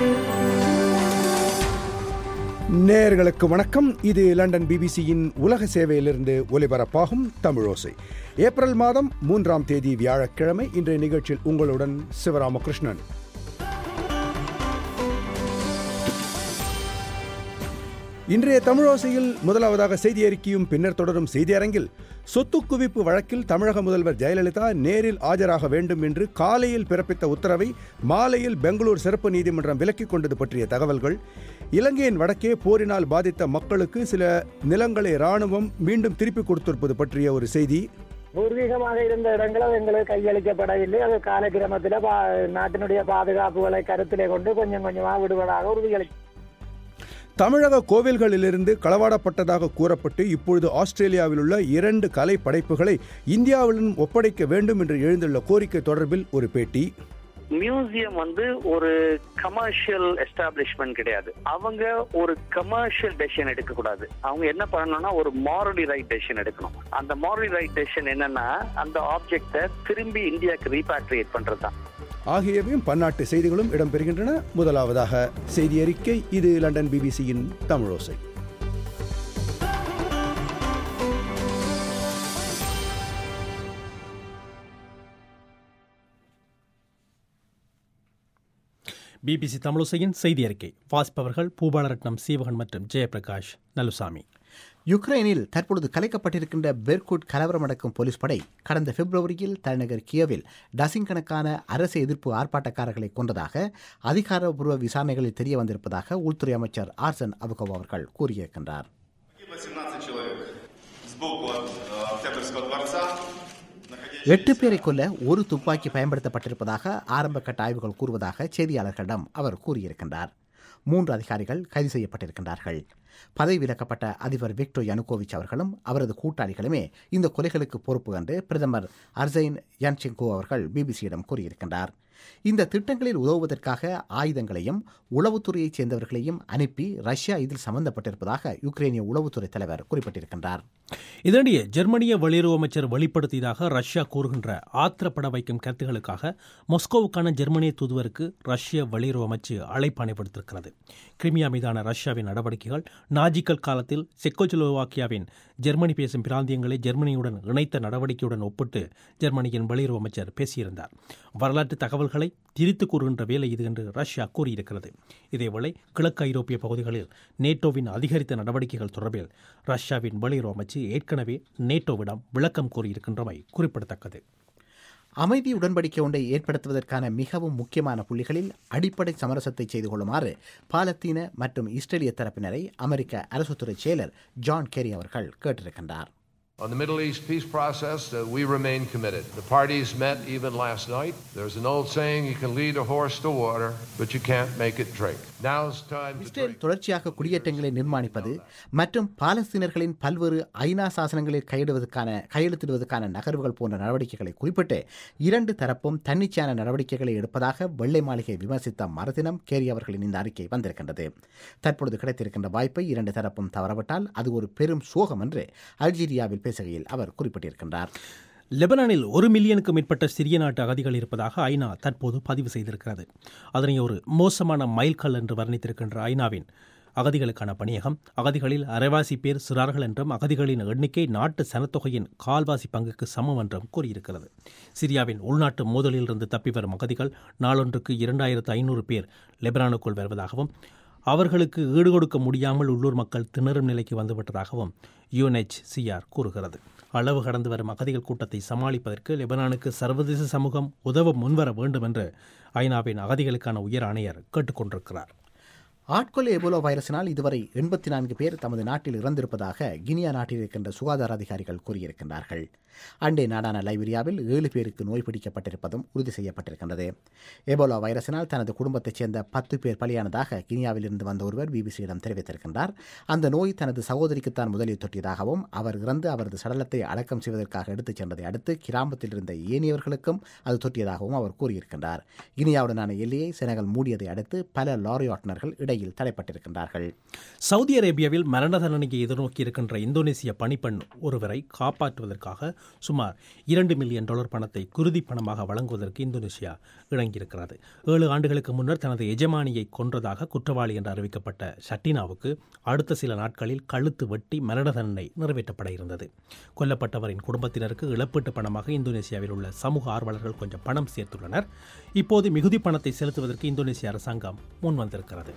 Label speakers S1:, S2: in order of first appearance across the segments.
S1: நேயர்களுக்கு வணக்கம் இது லண்டன் பிபிசியின் உலக சேவையிலிருந்து ஒலிபரப்பாகும் தமிழோசை ஏப்ரல் மாதம் மூன்றாம் தேதி வியாழக்கிழமை இன்றைய நிகழ்ச்சியில் உங்களுடன் சிவராமகிருஷ்ணன் இன்றைய தமிழோசையில் முதலாவதாக செய்தி அறிக்கையும் பின்னர் தொடரும் செய்தியரங்கில் சொத்து குவிப்பு வழக்கில் தமிழக முதல்வர் ஜெயலலிதா நேரில் ஆஜராக வேண்டும் என்று காலையில் பிறப்பித்த உத்தரவை மாலையில் பெங்களூர் சிறப்பு நீதிமன்றம் விலக்கிக் கொண்டது பற்றிய தகவல்கள் இலங்கையின் வடக்கே போரினால் பாதித்த மக்களுக்கு சில நிலங்களை ராணுவம் மீண்டும் திருப்பிக் கொடுத்திருப்பது பற்றிய ஒரு செய்தி
S2: பூர்வீகமாக இருந்த இடங்கள் அது எங்களுக்கு கையளிக்கப்படவில்லை அது காலக்கிரமத்தில் பா நாட்டினுடைய பாதுகாப்புகளை கருத்திலே கொண்டு கொஞ்சம் கொஞ்சமாக விடுவதாக உறுதியளி
S1: தமிழக கோவில்களிலிருந்து களவாடப்பட்டதாக கூறப்பட்டு இப்பொழுது ஆஸ்திரேலியாவில் உள்ள இரண்டு கலை படைப்புகளை இந்தியாவுடன் ஒப்படைக்க வேண்டும் என்று எழுந்துள்ள கோரிக்கை தொடர்பில் ஒரு பேட்டி
S3: மியூசியம் வந்து ஒரு கமர்ஷியல் எஸ்டாப்ளிஷ்மெண்ட் கிடையாது அவங்க ஒரு கமர்ஷியல் டெசிஷன் எடுக்க கூடாது அவங்க என்ன பண்ணணும்னா ஒரு மாரலி ரைட் டெசிஷன் எடுக்கணும் அந்த மாரலி ரைட் டெசிஷன் என்னன்னா அந்த ஆப்ஜெக்டை திரும்பி இந்தியாவுக்கு ரீபாட்ரியேட் பண்றது தான்
S1: ஆகியவையும் பன்னாட்டு செய்திகளும் இடம்பெறுகின்றன முதலாவதாக செய்தி அறிக்கை இது லண்டன் பிபிசியின் தமிழோசை
S4: பிபிசி தமிழசையின் செய்தி அறிக்கை வாசிப்பவர்கள் பூபாலரட்னம் சீவகன் மற்றும் ஜெயபிரகாஷ் நலுசாமி
S5: யுக்ரைனில் தற்பொழுது கலைக்கப்பட்டிருக்கின்ற பெர்குட் கலவரம் அடக்கும் போலீஸ் படை கடந்த பிப்ரவரியில் தலைநகர் கியவில் டசின் கணக்கான அரசு எதிர்ப்பு ஆர்ப்பாட்டக்காரர்களை கொன்றதாக அதிகாரப்பூர்வ விசாரணைகளில் தெரிய வந்திருப்பதாக உள்துறை அமைச்சர் ஆர்சன் அபுகவ் அவர்கள் கூறியிருக்கின்றார்
S6: Погибло 17 человек. Сбоку от э, Октябрьского дворца находящиеся-
S5: எட்டு பேரை கொல்ல ஒரு துப்பாக்கி பயன்படுத்தப்பட்டிருப்பதாக ஆரம்ப கட்ட ஆய்வுகள் கூறுவதாக செய்தியாளர்களிடம் அவர் கூறியிருக்கின்றார் மூன்று அதிகாரிகள் கைது செய்யப்பட்டிருக்கின்றார்கள் பதவி விலக்கப்பட்ட அதிபர் விக்டர் யனுகோவிச் அவர்களும் அவரது கூட்டாளிகளுமே இந்த கொலைகளுக்கு பொறுப்பு என்று பிரதமர் அர்சைன் யான்சிங்கோ அவர்கள் பிபிசியிடம் கூறியிருக்கின்றார் இந்த திட்டங்களில் உதவுவதற்காக ஆயுதங்களையும் உளவுத்துறையைச் சேர்ந்தவர்களையும் அனுப்பி ரஷ்யா இதில் சம்பந்தப்பட்டிருப்பதாக யுக்ரைனிய உளவுத்துறை தலைவர் குறிப்பிட்டிருக்கின்றார்
S4: இதனிடையே ஜெர்மனிய வெளியுறவு அமைச்சர் வெளிப்படுத்தியதாக ரஷ்யா கூறுகின்ற ஆத்திரப்பட வைக்கும் கருத்துகளுக்காக மொஸ்கோவுக்கான ஜெர்மனிய தூதுவருக்கு ரஷ்ய வெளியுறவு அமைச்சு அழைப்பு அனுப்பிவிடுத்திருக்கிறது கிரிமியா மீதான ரஷ்யாவின் நடவடிக்கைகள் நாஜிக்கல் காலத்தில் செக்கோஜிலோவாக்கியாவின் ஜெர்மனி பேசும் பிராந்தியங்களை ஜெர்மனியுடன் இணைத்த நடவடிக்கையுடன் ஒப்பிட்டு ஜெர்மனியின் வெளியுறவு அமைச்சர் பேசியிருந்தார் வரலாற்று தகவல்களை திரித்து கூறுகின்ற வேலை இது என்று ரஷ்யா கூறியிருக்கிறது இதேவேளை கிழக்கு ஐரோப்பிய பகுதிகளில் நேட்டோவின் அதிகரித்த நடவடிக்கைகள் தொடர்பில் ரஷ்யாவின் வெளியுறவு அமைச்சு ஏற்கனவே நேட்டோவிடம் விளக்கம் கூறியிருக்கின்றமை குறிப்பிடத்தக்கது
S5: அமைதி உடன்படிக்கை ஒன்றை ஏற்படுத்துவதற்கான மிகவும் முக்கியமான புள்ளிகளில் அடிப்படை சமரசத்தை செய்து கொள்ளுமாறு பாலத்தீன மற்றும் இஸ்ரேலிய தரப்பினரை அமெரிக்க அரசுத்துறை செயலர் ஜான் கெரி அவர்கள் கேட்டிருக்கின்றார்
S7: On the Middle East peace process, uh, we remain committed. The parties met even last night. There's an old saying, you can lead a horse to water, but you can't make it drink. Now's time to
S5: Israel
S7: drink.
S5: தொடர்ச்சியாக குடியேற்றங்களை நிர்மாணிப்பது மற்றும் பாலஸ்தீனர்களின் பல்வேறு ஐநா சாசனங்களில் கையிடுவதற்கான கையெழுத்திடுவதற்கான நகர்வுகள் போன்ற நடவடிக்கைகளை குறிப்பிட்டு இரண்டு தரப்பும் தன்னிச்சையான நடவடிக்கைகளை எடுப்பதாக வெள்ளை மாளிகை விமர்சித்த மறுதினம் கேரி அவர்களின் இந்த அறிக்கை வந்திருக்கின்றது தற்பொழுது கிடைத்திருக்கின்ற வாய்ப்பை இரண்டு தரப்பும் தவறவிட்டால் அது ஒரு பெரும் சோகம் என்று அல்ஜீரியாவில் பேசுகையில் அவர் குறிப்பிட்டிருக்கின்றார்
S4: லெபனானில் ஒரு மில்லியனுக்கு மேற்பட்ட சிறிய நாட்டு அகதிகள் இருப்பதாக ஐநா தற்போது பதிவு செய்திருக்கிறது அதனை ஒரு மோசமான மைல்கல் என்று வர்ணித்திருக்கின்ற ஐநாவின் அகதிகளுக்கான பணியகம் அகதிகளில் அரைவாசி பேர் சிறார்கள் என்றும் அகதிகளின் எண்ணிக்கை நாட்டு சனத்தொகையின் கால்வாசி பங்குக்கு சமம் என்றும் கூறியிருக்கிறது சிரியாவின் உள்நாட்டு மோதலிலிருந்து தப்பி வரும் அகதிகள் நாளொன்றுக்கு இரண்டாயிரத்து ஐநூறு பேர் லெபனானுக்குள் வருவதாகவும் அவர்களுக்கு ஈடுகொடுக்க முடியாமல் உள்ளூர் மக்கள் திணறும் நிலைக்கு வந்துவிட்டதாகவும் யுஎன்ஹெச்சிஆர் கூறுகிறது அளவு கடந்து வரும் அகதிகள் கூட்டத்தை சமாளிப்பதற்கு லெபனானுக்கு சர்வதேச சமூகம் உதவ முன்வர வேண்டும் என்று ஐநாவின் அகதிகளுக்கான உயர் ஆணையர் கேட்டுக்கொண்டிருக்கிறார்
S5: ஆட்கொள்ள எபோலா வைரஸினால் இதுவரை எண்பத்தி நான்கு பேர் தமது நாட்டில் இறந்திருப்பதாக கினியா நாட்டில் இருக்கின்ற சுகாதார அதிகாரிகள் கூறியிருக்கின்றார்கள் அண்டை நாடான லைபீரியாவில் ஏழு பேருக்கு நோய் பிடிக்கப்பட்டிருப்பதும் உறுதி செய்யப்பட்டிருக்கின்றது எபோலா வைரஸினால் தனது குடும்பத்தைச் சேர்ந்த பத்து பேர் பலியானதாக கினியாவில் இருந்து வந்த ஒருவர் பிபிசியிடம் தெரிவித்திருக்கின்றார் அந்த நோய் தனது சகோதரிக்குத்தான் முதலில் தொற்றியதாகவும் அவர் இறந்து அவரது சடலத்தை அடக்கம் செய்வதற்காக எடுத்துச் சென்றதை அடுத்து கிராமத்தில் இருந்த ஏனையவர்களுக்கும் அது தொற்றியதாகவும் அவர் கூறியிருக்கின்றார் கினியாவுடனான எல்லையை செனகல் மூடியதை அடுத்து பல லாரி ஓட்டுநர்கள் இடையில் தடைப்பட்டிருக்கின்றார்கள்
S4: சவுதி அரேபியாவில் மரண தண்டனையை எதிர்நோக்கி இருக்கின்ற இந்தோனேசிய பணிப்பெண் ஒருவரை காப்பாற்றுவதற்காக சுமார் இரண்டு மில்லியன் டாலர் பணத்தை குருதி பணமாக வழங்குவதற்கு இந்தோனேசியா இணங்கியிருக்கிறது ஏழு ஆண்டுகளுக்கு முன்னர் தனது எஜமானியை கொன்றதாக குற்றவாளி என்று அறிவிக்கப்பட்ட ஷட்டினாவுக்கு அடுத்த சில நாட்களில் கழுத்து வெட்டி மரண தண்டனை நிறைவேற்றப்பட இருந்தது கொல்லப்பட்டவரின் குடும்பத்தினருக்கு இழப்பீட்டு பணமாக இந்தோனேசியாவில் உள்ள சமூக ஆர்வலர்கள் கொஞ்சம் பணம் சேர்த்துள்ளனர் இப்போது மிகுதி பணத்தை செலுத்துவதற்கு இந்தோனேசிய அரசாங்கம் முன் வந்திருக்கிறது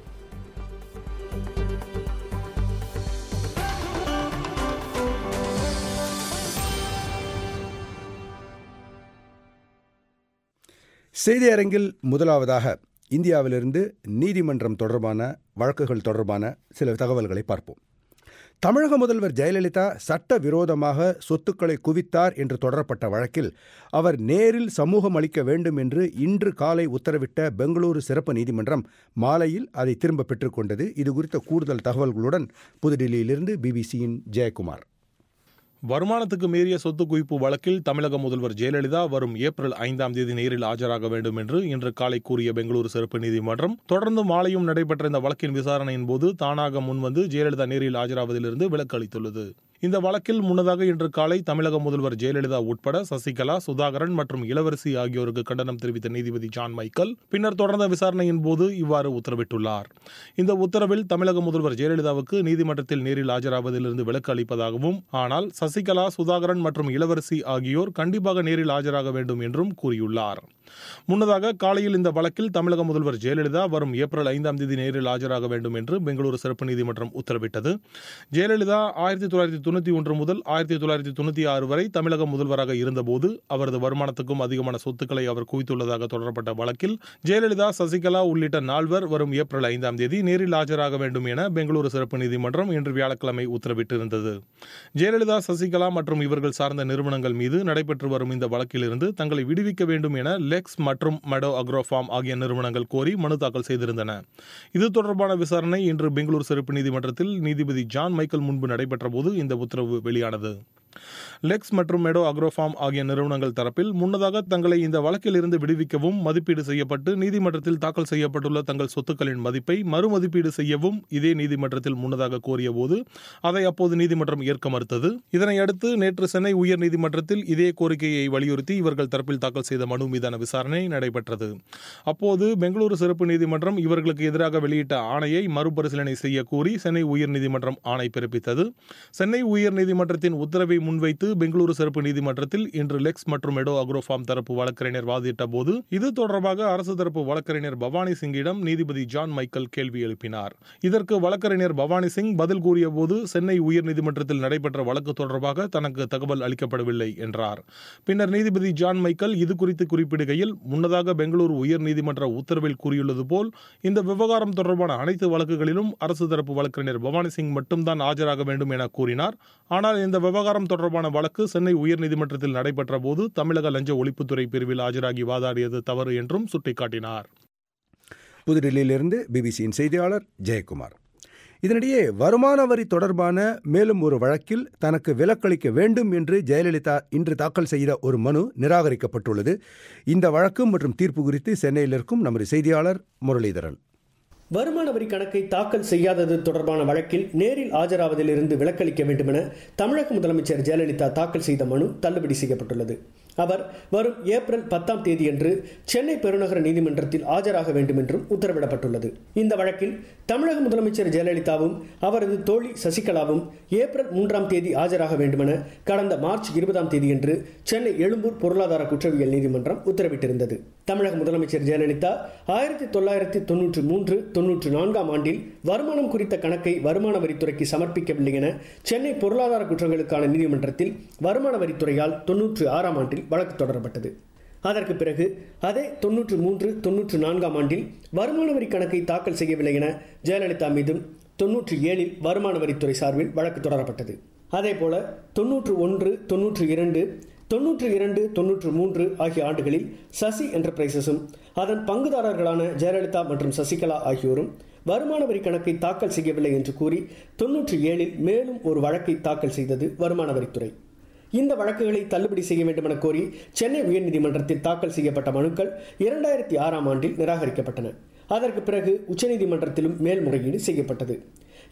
S1: செய்தி அரங்கில் முதலாவதாக இந்தியாவிலிருந்து நீதிமன்றம் தொடர்பான வழக்குகள் தொடர்பான சில தகவல்களை பார்ப்போம் தமிழக முதல்வர் ஜெயலலிதா சட்ட விரோதமாக சொத்துக்களை குவித்தார் என்று தொடரப்பட்ட வழக்கில் அவர் நேரில் சமூகம் அளிக்க வேண்டும் என்று இன்று காலை உத்தரவிட்ட பெங்களூரு சிறப்பு நீதிமன்றம் மாலையில் அதை திரும்ப பெற்றுக்கொண்டது இது குறித்த கூடுதல் தகவல்களுடன் புதுடில்லியிலிருந்து பிபிசியின் ஜெயக்குமார்
S8: வருமானத்துக்கு மீறிய சொத்து குவிப்பு வழக்கில் தமிழக முதல்வர் ஜெயலலிதா வரும் ஏப்ரல் ஐந்தாம் தேதி நேரில் ஆஜராக வேண்டும் என்று இன்று காலை கூறிய பெங்களூரு சிறப்பு நீதிமன்றம் தொடர்ந்து மாலையும் நடைபெற்ற இந்த வழக்கின் விசாரணையின் போது தானாக முன்வந்து ஜெயலலிதா நேரில் ஆஜராவதிலிருந்து விலக்கு அளித்துள்ளது இந்த வழக்கில் முன்னதாக இன்று காலை தமிழக முதல்வர் ஜெயலலிதா உட்பட சசிகலா சுதாகரன் மற்றும் இளவரசி ஆகியோருக்கு கண்டனம் தெரிவித்த நீதிபதி ஜான் மைக்கேல் பின்னர் தொடர்ந்த விசாரணையின் போது இவ்வாறு உத்தரவிட்டுள்ளார் இந்த உத்தரவில் தமிழக முதல்வர் ஜெயலலிதாவுக்கு நீதிமன்றத்தில் நேரில் ஆஜராவதிலிருந்து விலக்கு அளிப்பதாகவும் ஆனால் சசிகலா சுதாகரன் மற்றும் இளவரசி ஆகியோர் கண்டிப்பாக நேரில் ஆஜராக வேண்டும் என்றும் கூறியுள்ளார் முன்னதாக காலையில் இந்த வழக்கில் தமிழக முதல்வர் ஜெயலலிதா வரும் ஏப்ரல் ஐந்தாம் தேதி நேரில் ஆஜராக வேண்டும் என்று பெங்களூரு சிறப்பு நீதிமன்றம் உத்தரவிட்டது ஜெயலலிதா ஆயிரத்தி தொள்ளாயிரத்தி தொண்ணூற்றி ஒன்று முதல் ஆயிரத்தி தொள்ளாயிரத்தி தொண்ணூற்றி ஆறு வரை தமிழக முதல்வராக இருந்தபோது அவரது வருமானத்துக்கும் அதிகமான சொத்துக்களை அவர் குவித்துள்ளதாக தொடரப்பட்ட வழக்கில் ஜெயலலிதா சசிகலா உள்ளிட்ட நால்வர் வரும் ஏப்ரல் ஐந்தாம் தேதி நேரில் ஆஜராக வேண்டும் என பெங்களூரு சிறப்பு நீதிமன்றம் இன்று வியாழக்கிழமை உத்தரவிட்டிருந்தது ஜெயலலிதா சசிகலா மற்றும் இவர்கள் சார்ந்த நிறுவனங்கள் மீது நடைபெற்று வரும் இந்த வழக்கிலிருந்து தங்களை விடுவிக்க வேண்டும் என லெக்ஸ் மற்றும் மெடோ அக்ரோஃபார்ம் ஆகிய நிறுவனங்கள் கோரி மனு தாக்கல் செய்திருந்தன இது தொடர்பான விசாரணை இன்று பெங்களூரு சிறப்பு நீதிமன்றத்தில் நீதிபதி ஜான் மைக்கேல் முன்பு நடைபெற்ற போது இந்த உத்தரவு வெளியானது லெக்ஸ் மற்றும் மெடோ அக்ரோஃபார்ம் ஆகிய நிறுவனங்கள் தரப்பில் முன்னதாக தங்களை இந்த வழக்கில் இருந்து விடுவிக்கவும் மதிப்பீடு செய்யப்பட்டு நீதிமன்றத்தில் தாக்கல் செய்யப்பட்டுள்ள தங்கள் சொத்துக்களின் மதிப்பை மறுமதிப்பீடு செய்யவும் இதே நீதிமன்றத்தில் முன்னதாக கோரிய போது அதை அப்போது நீதிமன்றம் ஏற்க மறுத்தது இதனையடுத்து நேற்று சென்னை உயர்நீதிமன்றத்தில் இதே கோரிக்கையை வலியுறுத்தி இவர்கள் தரப்பில் தாக்கல் செய்த மனு மீதான விசாரணை நடைபெற்றது அப்போது பெங்களூரு சிறப்பு நீதிமன்றம் இவர்களுக்கு எதிராக வெளியிட்ட ஆணையை மறுபரிசீலனை செய்ய கோரி சென்னை உயர்நீதிமன்றம் ஆணை பிறப்பித்தது சென்னை உயர்நீதிமன்றத்தின் உத்தரவை முன்வைத்து பெங்களூரு சிறப்பு நீதிமன்றத்தில் இன்று லெக்ஸ் மற்றும் மெடோ அக்ரோஃபார்ம் தரப்பு வழக்கறிஞர் வாதிட்ட போது இது தொடர்பாக அரசு தரப்பு வழக்கறிஞர் பவானி சிங்கிடம் நீதிபதி ஜான் மைக்கேல் கேள்வி எழுப்பினார் இதற்கு வழக்கறிஞர் பவானி சிங் பதில் கூறிய போது சென்னை உயர்நீதிமன்றத்தில் நடைபெற்ற வழக்கு தொடர்பாக தனக்கு தகவல் அளிக்கப்படவில்லை என்றார் பின்னர் நீதிபதி ஜான் மைக்கேல் இது குறித்து குறிப்பிடுகையில் முன்னதாக பெங்களூரு உயர்நீதிமன்ற உத்தரவில் கூறியுள்ளது போல் இந்த விவகாரம் தொடர்பான அனைத்து வழக்குகளிலும் அரசு தரப்பு வழக்கறிஞர் பவானி சிங் மட்டும்தான் ஆஜராக வேண்டும் என கூறினார் ஆனால் இந்த விவகாரம் தொடர்பான வழக்கு சென்னை உயர்நீதிமன்றத்தில் நடைபெற்ற போது தமிழக லஞ்ச ஒழிப்புத்துறை பிரிவில் ஆஜராகி வாதாடியது தவறு என்றும் சுட்டிக்காட்டினார்
S1: புதுடில்லியிலிருந்து பிபிசியின் செய்தியாளர் ஜெயக்குமார் இதனிடையே வருமான வரி தொடர்பான மேலும் ஒரு வழக்கில் தனக்கு விலக்களிக்க வேண்டும் என்று ஜெயலலிதா இன்று தாக்கல் செய்த ஒரு மனு நிராகரிக்கப்பட்டுள்ளது இந்த வழக்கு மற்றும் தீர்ப்பு குறித்து சென்னையில் இருக்கும் நமது செய்தியாளர் முரளிதரன்
S9: வருமான வரி கணக்கை தாக்கல் செய்யாதது தொடர்பான வழக்கில் நேரில் ஆஜராவதிலிருந்து விலக்களிக்க வேண்டுமென தமிழக முதலமைச்சர் ஜெயலலிதா தாக்கல் செய்த மனு தள்ளுபடி செய்யப்பட்டுள்ளது அவர் வரும் ஏப்ரல் பத்தாம் தேதியன்று சென்னை பெருநகர நீதிமன்றத்தில் ஆஜராக வேண்டும் என்றும் உத்தரவிடப்பட்டுள்ளது இந்த வழக்கில் தமிழக முதலமைச்சர் ஜெயலலிதாவும் அவரது தோழி சசிகலாவும் ஏப்ரல் மூன்றாம் தேதி ஆஜராக வேண்டுமென கடந்த மார்ச் இருபதாம் தேதியன்று சென்னை எழும்பூர் பொருளாதார குற்றவியல் நீதிமன்றம் உத்தரவிட்டிருந்தது தமிழக முதலமைச்சர் ஜெயலலிதா ஆயிரத்தி தொள்ளாயிரத்தி தொன்னூற்றி மூன்று தொன்னூற்றி நான்காம் ஆண்டில் வருமானம் குறித்த கணக்கை வருமான வரித்துறைக்கு சமர்ப்பிக்கவில்லை என சென்னை பொருளாதார குற்றங்களுக்கான நீதிமன்றத்தில் வருமான வரித்துறையால் தொன்னூற்று ஆறாம் ஆண்டில் வழக்கு தொடரப்பட்டது அதற்கு பிறகு அதே தொன்னூற்று மூன்று தொன்னூற்று நான்காம் ஆண்டில் வருமான வரி கணக்கை தாக்கல் செய்யவில்லை என ஜெயலலிதா மீதும் தொன்னூற்றி ஏழில் வருமான வரித்துறை சார்பில் வழக்கு தொடரப்பட்டது அதேபோல தொன்னூற்று ஒன்று தொன்னூற்று இரண்டு தொன்னூற்று இரண்டு தொன்னூற்று மூன்று ஆகிய ஆண்டுகளில் சசி என்டர்பிரைசஸும் அதன் பங்குதாரர்களான ஜெயலலிதா மற்றும் சசிகலா ஆகியோரும் வருமான வரி கணக்கை தாக்கல் செய்யவில்லை என்று கூறி தொன்னூற்றி ஏழில் மேலும் ஒரு வழக்கை தாக்கல் செய்தது வருமான வரித்துறை இந்த வழக்குகளை தள்ளுபடி செய்ய வேண்டும் என கோரி சென்னை உயர்நீதிமன்றத்தில் தாக்கல் செய்யப்பட்ட மனுக்கள் இரண்டாயிரத்தி ஆறாம் ஆண்டில் நிராகரிக்கப்பட்டன அதற்கு பிறகு உச்சநீதிமன்றத்திலும் மேல்முறையீடு செய்யப்பட்டது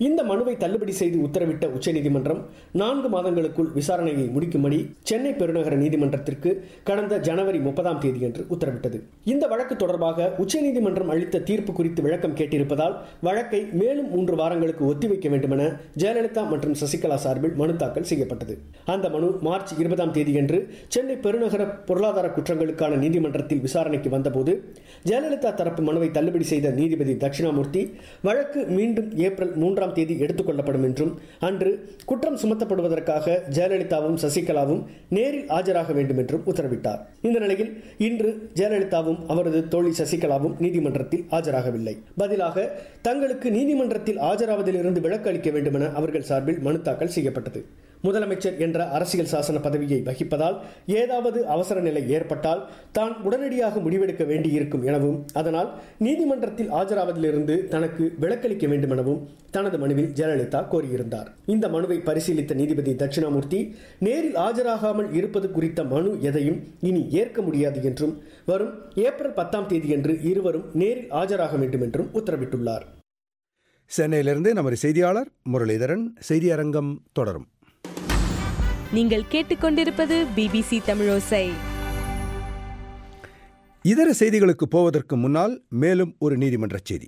S9: இந்த மனுவை தள்ளுபடி செய்து உத்தரவிட்ட உச்சநீதிமன்றம் நான்கு மாதங்களுக்குள் விசாரணையை முடிக்கும்படி சென்னை பெருநகர நீதிமன்றத்திற்கு கடந்த ஜனவரி முப்பதாம் தேதியன்று உத்தரவிட்டது இந்த வழக்கு தொடர்பாக உச்சநீதிமன்றம் அளித்த தீர்ப்பு குறித்து விளக்கம் கேட்டிருப்பதால் வழக்கை மேலும் மூன்று வாரங்களுக்கு ஒத்திவைக்க வேண்டுமென ஜெயலலிதா மற்றும் சசிகலா சார்பில் மனு தாக்கல் செய்யப்பட்டது அந்த மனு மார்ச் இருபதாம் தேதியன்று சென்னை பெருநகர பொருளாதார குற்றங்களுக்கான நீதிமன்றத்தில் விசாரணைக்கு வந்தபோது ஜெயலலிதா தரப்பு மனுவை தள்ளுபடி செய்த நீதிபதி தட்சிணாமூர்த்தி வழக்கு மீண்டும் ஏப்ரல் மூன்றாம் தேதி எடுத்துக் கொள்ளப்படும் என்றும் அன்று குற்றம் சுமத்தப்படுவதற்காக ஜெயலலிதாவும் சசிகலாவும் நேரில் ஆஜராக வேண்டும் என்றும் உத்தரவிட்டார் இந்த நிலையில் இன்று ஜெயலலிதாவும் அவரது தோழி சசிகலாவும் நீதிமன்றத்தில் ஆஜராகவில்லை பதிலாக தங்களுக்கு நீதிமன்றத்தில் ஆஜராவதிலிருந்து விலக்கு அளிக்க வேண்டுமென அவர்கள் சார்பில் மனு தாக்கல் செய்யப்பட்டது முதலமைச்சர் என்ற அரசியல் சாசன பதவியை வகிப்பதால் ஏதாவது அவசர நிலை ஏற்பட்டால் தான் உடனடியாக முடிவெடுக்க வேண்டியிருக்கும் எனவும் அதனால் நீதிமன்றத்தில் ஆஜராவதிலிருந்து தனக்கு விலக்களிக்க வேண்டும் எனவும் தனது மனுவில் ஜெயலலிதா கோரியிருந்தார் இந்த மனுவை பரிசீலித்த நீதிபதி தட்சிணாமூர்த்தி நேரில் ஆஜராகாமல் இருப்பது குறித்த மனு எதையும் இனி ஏற்க முடியாது என்றும் வரும் ஏப்ரல் பத்தாம் தேதியன்று இருவரும் நேரில் ஆஜராக வேண்டும் என்றும் உத்தரவிட்டுள்ளார்
S1: சென்னையிலிருந்து நமது செய்தியாளர் முரளிதரன் செய்தி அரங்கம் தொடரும்
S10: நீங்கள் கேட்டுக்கொண்டிருப்பது பிபிசி தமிழோசை
S1: இதர செய்திகளுக்கு போவதற்கு முன்னால் மேலும் ஒரு நீதிமன்ற செய்தி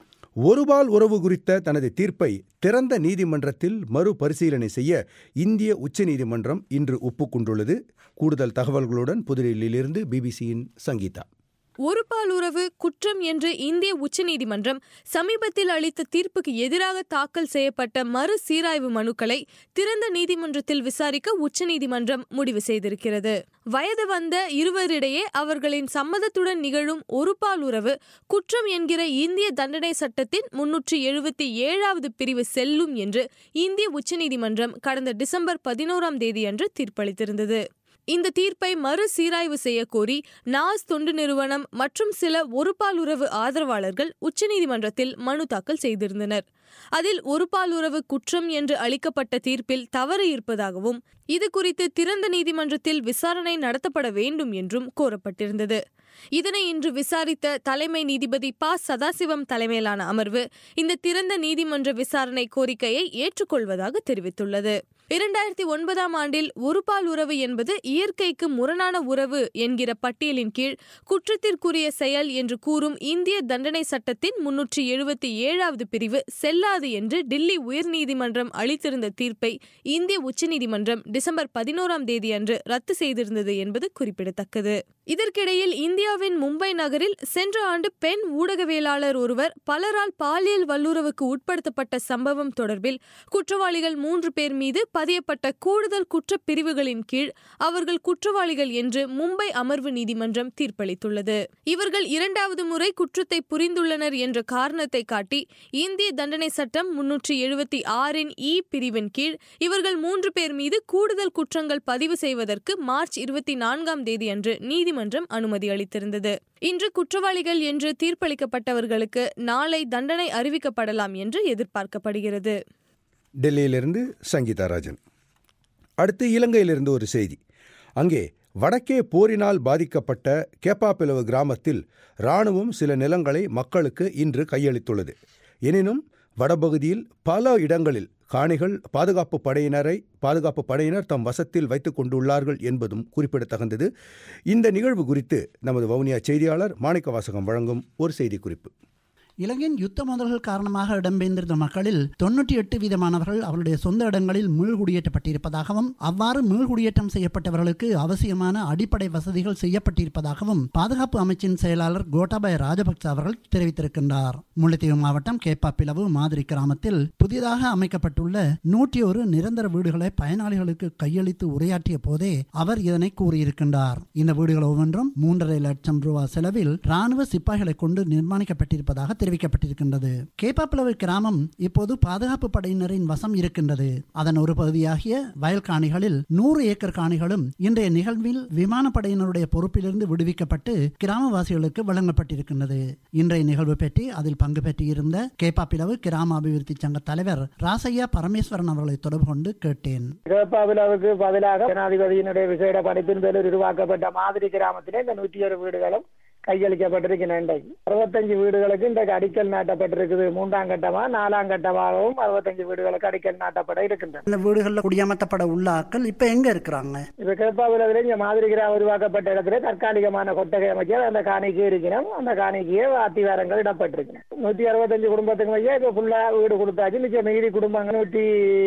S1: ஒருபால் உறவு குறித்த தனது தீர்ப்பை திறந்த நீதிமன்றத்தில் மறுபரிசீலனை செய்ய இந்திய உச்சநீதிமன்றம் இன்று ஒப்புக்கொண்டுள்ளது கூடுதல் தகவல்களுடன் புதுடில்லியிலிருந்து பிபிசியின் சங்கீதா
S10: ஒருபால் உறவு குற்றம் என்று இந்திய உச்சநீதிமன்றம் சமீபத்தில் அளித்த தீர்ப்புக்கு எதிராக தாக்கல் செய்யப்பட்ட மறு சீராய்வு மனுக்களை திறந்த நீதிமன்றத்தில் விசாரிக்க உச்சநீதிமன்றம் முடிவு செய்திருக்கிறது வயது வந்த இருவரிடையே அவர்களின் சம்மதத்துடன் நிகழும் ஒருபால் உறவு குற்றம் என்கிற இந்திய தண்டனை சட்டத்தின் முன்னூற்றி எழுபத்தி ஏழாவது பிரிவு செல்லும் என்று இந்திய உச்சநீதிமன்றம் கடந்த டிசம்பர் பதினோராம் தேதியன்று தீர்ப்பளித்திருந்தது இந்த தீர்ப்பை மறு சீராய்வு செய்ய கோரி நாஸ் தொண்டு நிறுவனம் மற்றும் சில ஒருபாலுறவு ஆதரவாளர்கள் உச்சநீதிமன்றத்தில் மனு தாக்கல் செய்திருந்தனர் அதில் ஒருபாலுறவு குற்றம் என்று அளிக்கப்பட்ட தீர்ப்பில் தவறு இருப்பதாகவும் இது குறித்து திறந்த நீதிமன்றத்தில் விசாரணை நடத்தப்பட வேண்டும் என்றும் கோரப்பட்டிருந்தது இதனை இன்று விசாரித்த தலைமை நீதிபதி ப சதாசிவம் தலைமையிலான அமர்வு இந்த திறந்த நீதிமன்ற விசாரணை கோரிக்கையை ஏற்றுக்கொள்வதாக தெரிவித்துள்ளது இரண்டாயிரத்தி ஒன்பதாம் ஆண்டில் ஒருபால் உறவு என்பது இயற்கைக்கு முரணான உறவு என்கிற பட்டியலின் கீழ் குற்றத்திற்குரிய செயல் என்று கூறும் இந்திய தண்டனை சட்டத்தின் முன்னூற்றி எழுபத்தி ஏழாவது பிரிவு செல்லாது என்று டில்லி உயர்நீதிமன்றம் அளித்திருந்த தீர்ப்பை இந்திய உச்சநீதிமன்றம் டிசம்பர் பதினோராம் தேதி அன்று ரத்து செய்திருந்தது என்பது குறிப்பிடத்தக்கது இதற்கிடையில் இந்தியாவின் மும்பை நகரில் சென்ற ஆண்டு பெண் ஊடகவியலாளர் ஒருவர் பலரால் பாலியல் வல்லுறவுக்கு உட்படுத்தப்பட்ட சம்பவம் தொடர்பில் குற்றவாளிகள் மூன்று பேர் மீது பதியப்பட்ட கூடுதல் குற்றப் பிரிவுகளின் கீழ் அவர்கள் குற்றவாளிகள் என்று மும்பை அமர்வு நீதிமன்றம் தீர்ப்பளித்துள்ளது இவர்கள் இரண்டாவது முறை குற்றத்தை புரிந்துள்ளனர் என்ற காரணத்தை காட்டி இந்திய தண்டனை சட்டம் முன்னூற்றி எழுபத்தி ஆறின் இ பிரிவின் கீழ் இவர்கள் மூன்று பேர் மீது கூடுதல் குற்றங்கள் பதிவு செய்வதற்கு மார்ச் இருபத்தி நான்காம் தேதி அன்று நீதிமன்றம் அனுமதி அளித்திருந்தது இன்று குற்றவாளிகள் என்று தீர்ப்பளிக்கப்பட்டவர்களுக்கு நாளை தண்டனை அறிவிக்கப்படலாம் என்று எதிர்பார்க்கப்படுகிறது
S1: டெல்லியிலிருந்து சங்கீதா ராஜன் அடுத்து இலங்கையிலிருந்து ஒரு செய்தி அங்கே வடக்கே போரினால் பாதிக்கப்பட்ட கேப்பாப்பிலவு கிராமத்தில் இராணுவம் சில நிலங்களை மக்களுக்கு இன்று கையளித்துள்ளது எனினும் வடபகுதியில் பல இடங்களில் காணிகள் பாதுகாப்பு படையினரை பாதுகாப்பு படையினர் தம் வசத்தில் வைத்துக் கொண்டுள்ளார்கள் என்பதும் குறிப்பிடத்தகுந்தது இந்த நிகழ்வு குறித்து நமது வவுனியா செய்தியாளர் மாணிக்க வாசகம் வழங்கும் ஒரு செய்தி குறிப்பு
S11: இலங்கையின் யுத்த மோதல்கள் காரணமாக இடம்பெயர்ந்திருந்த மக்களில் தொன்னூற்றி எட்டு வீதமானவர்கள் அவருடைய சொந்த இடங்களில் மீள்குடியேற்றப்பட்டிருப்பதாகவும் அவ்வாறு மீள்குடியேற்றம் செய்யப்பட்டவர்களுக்கு அவசியமான அடிப்படை வசதிகள் செய்யப்பட்டிருப்பதாகவும் பாதுகாப்பு அமைச்சின் செயலாளர் கோட்டாபய ராஜபக்ச அவர்கள் தெரிவித்திருக்கின்றார் முல்லைத்தீவு மாவட்டம் கேப்பாப்பிளவு மாதிரி கிராமத்தில் புதிதாக அமைக்கப்பட்டுள்ள நூற்றி ஒரு நிரந்தர வீடுகளை பயனாளிகளுக்கு கையளித்து உரையாற்றிய போதே அவர் இதனை கூறியிருக்கின்றார் இந்த வீடுகள் ஒவ்வொன்றும் மூன்றரை லட்சம் ரூபாய் செலவில் ராணுவ சிப்பாய்களை கொண்டு நிர்மாணிக்கப்பட்டிருப்பதாக தெரிவிக்கப்பட்டிருக்கின்றது கேப்பாப்பிளவு கிராமம் இப்போது பாதுகாப்பு படையினரின் வசம் இருக்கின்றது அதன் ஒரு பகுதியாகிய வயல் காணிகளில் நூறு ஏக்கர் காணிகளும் இன்றைய நிகழ்வில் விமானப்படையினருடைய பொறுப்பிலிருந்து விடுவிக்கப்பட்டு கிராமவாசிகளுக்கு வழங்கப்பட்டிருக்கின்றது இன்றைய நிகழ்வு பற்றி அதில் பங்கு பெற்றிருந்த கேப்பாப்பிளவு கிராம அபிவிருத்தி சங்க தலைவர் ராசையா பரமேஸ்வரன் அவர்களை தொடர்பு கொண்டு கேட்டேன்
S2: கேப்பாவிலாவுக்கு பதிலாக ஜனாதிபதியினுடைய விசேட படிப்பின் பேரில் உருவாக்கப்பட்ட மாதிரி கிராமத்திலே இந்த நூற்றி ஒரு வீடுகளும் கையளிக்கப்பட்டிருக்கின்றன இன்றைக்கு அறுபத்தஞ்சு வீடுகளுக்கு இன்றைக்கு அடிக்கல் நாட்டப்பட்டிருக்குது மூன்றாம் கட்டமா நாலாம் கட்டமாகவும் அறுபத்தஞ்சு வீடுகளுக்கு அடிக்கல் நாட்டப்பட இருக்கின்றன
S11: இந்த வீடுகளில் குடியமர்த்தப்பட உள்ள ஆட்கள் இப்ப எங்க இருக்கிறாங்க
S2: இப்ப கேப்பாவில இங்க மாதிரி கிராமம் உருவாக்கப்பட்ட இடத்துல தற்காலிகமான கொட்டகை அமைக்க அந்த காணிக்கு இருக்கிறோம் அந்த காணிக்கையே அத்திவாரங்கள் இடப்பட்டிருக்கு நூத்தி அறுபத்தஞ்சு குடும்பத்துக்கு மையா இப்ப ஃபுல்லா வீடு கொடுத்தாச்சு மிச்சம் மீதி குடும்பங்கள் நூற்றி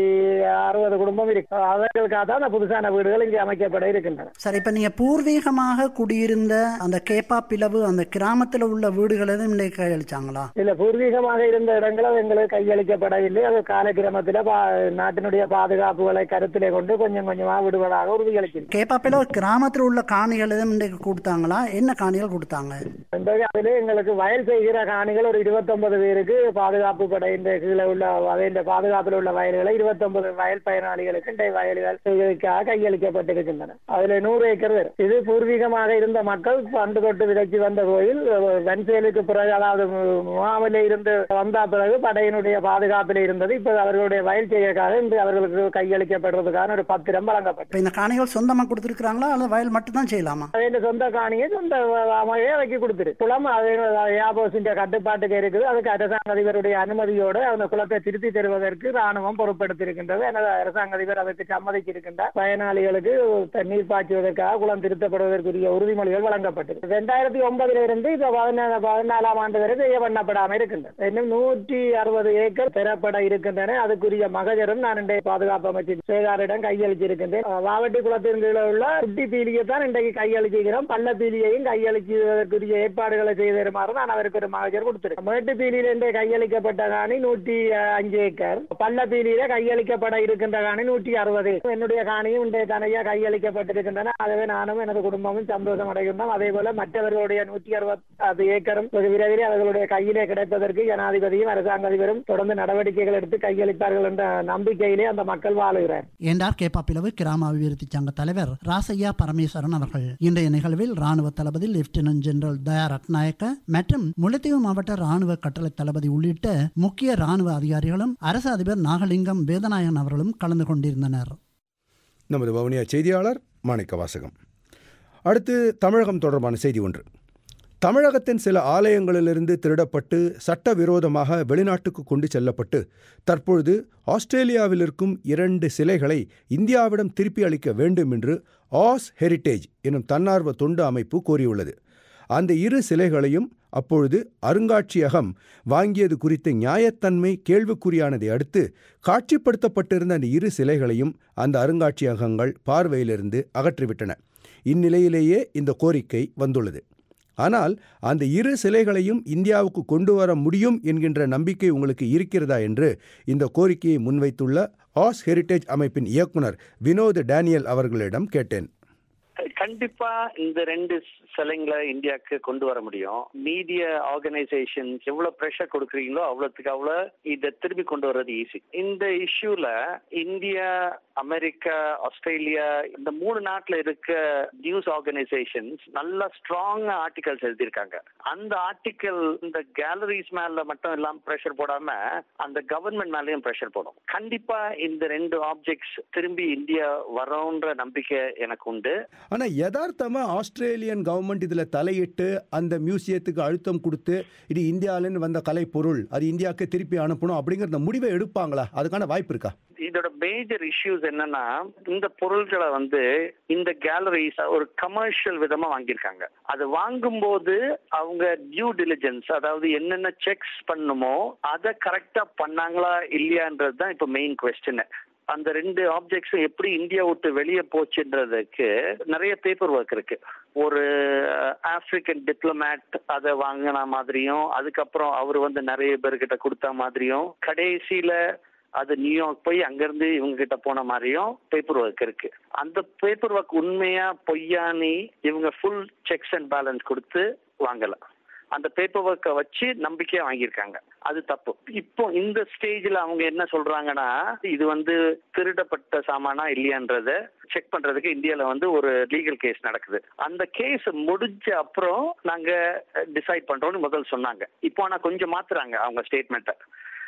S2: அறுபது குடும்பம் இருக்கு அவர்களுக்காக தான் அந்த புதுசான வீடுகள் இங்கே அமைக்கப்பட இருக்கின்றன
S11: சரி இப்ப நீங்க பூர்வீகமாக குடியிருந்த அந்த கேப்பா பிளவு அந்த கிராமத்துல உள்ள வீடுகள் எதுவும் இன்றைக்கு கையளிச்சாங்களா
S2: இல்ல பூர்வீகமாக இருந்த இடங்களும் எங்களுக்கு கையளிக்கப்படவில்லை அது காலக்கிரமத்துல பா- நாட்டினுடைய பாதுகாப்புகளை கருத்திலே கொண்டு கொஞ்சம் கொஞ்சமா விடுவதாக உறுதியளிக்கிறது
S11: கேப்பா பிளவு கிராமத்துல உள்ள காணிகள் எதுவும் இன்றைக்கு கொடுத்தாங்களா என்ன காணிகள் கொடுத்தாங்க
S2: இன்றைக்கு அதிலே எங்களுக்கு வயல் செய்கிற காணிகள் ஒரு இருபத்தொன்பது பேருக்கு பாதுகாப்பு படையின் கீழே உள்ள அதில் பாதுகாப்பில் உள்ள வயல்களை இருபத்தொன்பது வயல் பயனாளிகளுக்கு இன்றைய வயல்கள் செய்வதற்காக கையளிக்கப்பட்டிருக்கின்றன அதுல நூறு ஏக்கர் வரும் இது பூர்வீகமாக இருந்த மக்கள் பண்டு தொட்டு விதைச்சு வந்த கோயில் வெண்செயலுக்கு பிறகு அதாவது முகாமில் இருந்து வந்த பிறகு படையினுடைய பாதுகாப்பில் இருந்தது இப்ப அவர்களுடைய வயல் செய்யக்காக இன்று அவர்களுக்கு கையளிக்கப்படுறதுக்கான ஒரு பத்திரம் வழங்கப்பட்டது
S11: இப்ப இந்த காணிகள் சொந்தமா கொடுத்திருக்கிறாங்களா அல்லது வயல் மட்டும் தான் செய்யலாமா
S2: അതിന്റെ സ്വന്തം കാണിയെ സ്വന്തം அமையே வைக்க கொடுத்துரு குளம் அது யாபோசிന്റെ கட்டுப்பாட்டுக்கு இருக்குது அதுக்கு அரசாங்க அதிபருடைய அனுமதியோடு அந்த குளத்தை திருத்தி தருவதற்கு ராணுவம் பொறுப்பெடுத்திருக்கின்றது எனது அரசாங்க அதிபர் அதற்கு சம்மதிச்சிருக்கின்றார் பயனாளிகளுக்கு தண்ணீர் பாய்ச்சுவதற்காக குளம் திருத்தப்படுவதற்குரிய உறுதிமொழிகள் வழங்கப்பட்டது ரெண்டாயிரத்தி ஒன்பதுல இருந்து இப்ப பதினா- பதினாலாம் ஆண்டு வரை செய்ய பண்ணப்படாம இருக்கின்றது இன்னும் நூற்றி அறுபது ஏக்கர் பெறப்பட இருக்கின்றன அதுக்குரிய மகஜரும் நான் இன்றைய பாதுகாப்பு அமைச்சர் சேகாரிடம் கையளிச்சிருக்கின்றேன் அஹ் வாவட்டி குளத்தின் கீழே உள்ள குட்டி பீலியை தான் இன்றைக்கு கையளிச்சிருக்கிறோம் பள்ள பீலியையும் கையளிச்சுவதற்குரிய ஏற்பாடுகளை செய்து தருமாறு நான் அவருக்கு ஒரு மகஜர் கொடுத்திருக்கேன் மேட்டு பீலியில இருந்து கையளிக்கப்பட்ட காணி நூற்றி அஹ், அஞ்சு ஏக்கர் பள்ள பீலியில கையளிக்கப்பட இருக்கின்ற காணி நூற்றி அறுபது ஏக்கர். என்னுடைய காணியும் இன்றைய தனியா கையளிக்கப்பட்டிருக்கின்றன ஆகவே நானும் எனது குடும்பமும் சந்தோஷம் அடைகின்றோம் அதே போல மற்றவர்களுடைய நூற்றி அறுபது ஏக்கரும் வெகு விரைவில் அவர்களுடைய கையிலே கிடைப்பதற்கு ஜனாதிபதியும் அரசாங்க அதிபரும் தொடர்ந்து நடவடிக்கைகள் எடுத்து கையளிப்பார்கள் என்ற நம்பிக்கையிலே அந்த மக்கள் வாழுகிறார்
S11: என்றார் கேப்பா பிளவு கிராம அபிவிருத்தி சங்க தலைவர் ராசையா பரமேஸ்வரன் அவர்கள் இன்றைய நிகழ்வில் ராணுவ தளபதி லெப்டினன்ட் ஜெனரல் தயா ரட்நாயக்க மற்றும் முல்லைத்தீவு மாவட்ட ராணுவ கட்டளை தளபதி உள்ளிட்ட முக்கிய ராணுவ அதிகாரிகளும் அரசு அதிபர் நாகலிங்கம் வேதநாயகன் அவர்களும் கலந்து கொண்டிருந்தனர்
S1: நமது வவுனியா செய்தியாளர் மாணிக்க வாசகம் அடுத்து தமிழகம் தொடர்பான செய்தி ஒன்று தமிழகத்தின் சில ஆலயங்களிலிருந்து திருடப்பட்டு சட்டவிரோதமாக வெளிநாட்டுக்கு கொண்டு செல்லப்பட்டு தற்பொழுது ஆஸ்திரேலியாவில் இருக்கும் இரண்டு சிலைகளை இந்தியாவிடம் திருப்பி அளிக்க வேண்டும் என்று ஆஸ் ஹெரிட்டேஜ் எனும் தன்னார்வ தொண்டு அமைப்பு கோரியுள்ளது அந்த இரு சிலைகளையும் அப்பொழுது அருங்காட்சியகம் வாங்கியது குறித்த நியாயத்தன்மை கேள்விக்குறியானதை அடுத்து காட்சிப்படுத்தப்பட்டிருந்த அந்த இரு சிலைகளையும் அந்த அருங்காட்சியகங்கள் பார்வையிலிருந்து அகற்றிவிட்டன இந்நிலையிலேயே இந்த கோரிக்கை வந்துள்ளது ஆனால் அந்த இரு சிலைகளையும் இந்தியாவுக்கு கொண்டு வர முடியும் என்கின்ற நம்பிக்கை உங்களுக்கு இருக்கிறதா என்று இந்த கோரிக்கையை முன்வைத்துள்ள ஆஸ் ஹெரிட்டேஜ் அமைப்பின் இயக்குனர் வினோத் டேனியல் அவர்களிடம் கேட்டேன்
S3: கண்டிப்பா இந்த ரெண்டு சிலைங்களை இந்தியாவுக்கு கொண்டு வர முடியும் மீடியா ஆர்கனைசேஷன் எவ்வளவு ப்ரெஷர் கொடுக்குறீங்களோ அவ்வளவுக்கு அவ்வளவு இதை திருப்பி கொண்டு வர்றது ஈஸி இந்த இஷ்யூல இந்தியா அமெரிக்கா ஆஸ்திரேலியா இந்த மூணு நாட்டுல இருக்க நியூஸ் ஆர்கனைசேஷன்ஸ் நல்லா ஸ்ட்ராங் ஆர்டிகல்ஸ் எழுதியிருக்காங்க அந்த ஆர்டிக்கல் இந்த கேலரிஸ் மேல மட்டும் இல்லாம ப்ரெஷர் போடாம அந்த கவர்மெண்ட் மேலயும் ப்ரெஷர் போடும் கண்டிப்பா இந்த ரெண்டு ஆப்ஜெக்ட்ஸ் திரும்பி இந்தியா வரோன்ற நம்பிக்கை எனக்கு உண்டு
S1: ஆனால் யதார்த்தமாக ஆஸ்திரேலியன் கவர்மெண்ட் இதில் தலையிட்டு அந்த மியூசியத்துக்கு அழுத்தம் கொடுத்து இது இந்தியாவிலேருந்து வந்த கலை பொருள் அது இந்தியாவுக்கு திருப்பி அனுப்பணும் அப்படிங்கிற அந்த முடிவை எடுப்பாங்களா அதுக்கான வாய்ப்பு இருக்கா
S3: இதோட மேஜர் இஷ்யூஸ் என்னன்னா இந்த பொருட்களை வந்து இந்த கேலரிஸ் ஒரு கமர்ஷியல் விதமா வாங்கியிருக்காங்க அது வாங்கும்போது அவங்க டியூ டிலிஜென்ஸ் அதாவது என்னென்ன செக்ஸ் பண்ணுமோ அதை கரெக்டா பண்ணாங்களா இல்லையான்றது தான் இப்ப மெயின் கொஸ்டின் அந்த ரெண்டு ஆப்ஜெக்ட்ஸ் எப்படி இந்தியா விட்டு வெளியே போச்சுன்றதுக்கு நிறைய பேப்பர் ஒர்க் இருக்கு ஒரு ஆப்பிரிக்கன் டிப்ளமேட் அதை வாங்கின மாதிரியும் அதுக்கப்புறம் அவர் வந்து நிறைய பேர்கிட்ட கொடுத்த மாதிரியும் கடைசியில அது நியூயார்க் போய் அங்கிருந்து இவங்க கிட்ட போன மாதிரியும் பேப்பர் ஒர்க் இருக்கு அந்த பேப்பர் ஒர்க் உண்மையா பொய்யானி இவங்க ஃபுல் செக்ஸ் அண்ட் பேலன்ஸ் கொடுத்து வாங்கல அந்த பேப்பர் ஒர்க்கை வச்சு நம்பிக்கையா வாங்கியிருக்காங்க அது தப்பு இப்போ இந்த ஸ்டேஜ்ல அவங்க என்ன சொல்றாங்கன்னா இது வந்து திருடப்பட்ட சாமானா இல்லையான்றத செக் பண்றதுக்கு இந்தியால வந்து ஒரு லீகல் கேஸ் நடக்குது அந்த கேஸ் முடிஞ்ச அப்புறம் நாங்க டிசைட் பண்றோம்னு முதல் சொன்னாங்க இப்போ ஆனா கொஞ்சம் மாத்துறாங்க அவங்க ஸ்டேட்மெண்ட்டை